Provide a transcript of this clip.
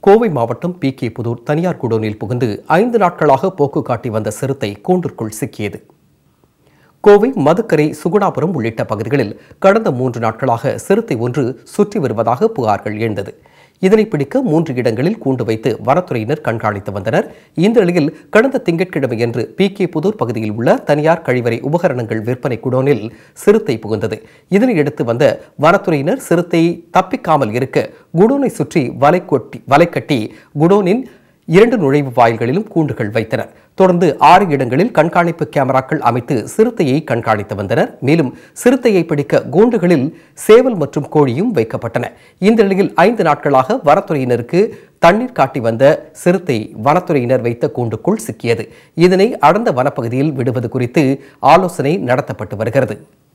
கோவை மாவட்டம் B K Pudur தனியார் குடோனில் புகுந்து ஐந்து நாட்களாக போக்கு காட்டி வந்த சிறுத்தை கூண்டிற்குள் சிக்கியது கோவை மதுக்கரை சுகுணாபுரம் உள்ளிட்ட பகுதிகளில் கடந்த மூன்று நாட்களாக சிறுத்தை ஒன்று சுற்றி வருவதாக புகார்கள் எழுந்தது இதனை பிடிக்க மூன்று இடங்களில் கூண்டு வைத்து வனத்துறையினர் கண்காணித்து வந்தனர் இந்த நிலையில் கடந்த திங்கட்கிழமையன்று பி கே புதூர் பகுதியில் உள்ள தனியார் கழிவறை உபகரணங்கள் விற்பனை குடோனில் சிறுத்தை புகுந்தது இதனை அடுத்து வந்த வனத்துறையினர் சிறுத்தை தப்பிக்காமல் இருக்க குடோனை சுற்றி வலை கொட்டி வலை கட்டி குடோனின் இரண்டு நுழைவு வாயில்களிலும் கூண்டுகள் வைத்தனர் தொடர்ந்து ஆறு இடங்களில் கண்காணிப்பு கேமராக்கள் அமைத்து சிறுத்தையை கண்காணித்து வந்தனர் மேலும் சிறுத்தையை பிடிக்க கூண்டுகளில் சேவல் மற்றும் கோழியும் வைக்கப்பட்டன இந்த நிலையில் ஐந்து நாட்களாக வனத்துறையினருக்கு தண்ணீர் காட்டி வந்த சிறுத்தை வனத்துறையினர் வைத்த கூண்டுக்குள் சிக்கியது இதனை அடர்ந்த வனப்பகுதியில் விடுவது குறித்து ஆலோசனை நடத்தப்பட்டு வருகிறது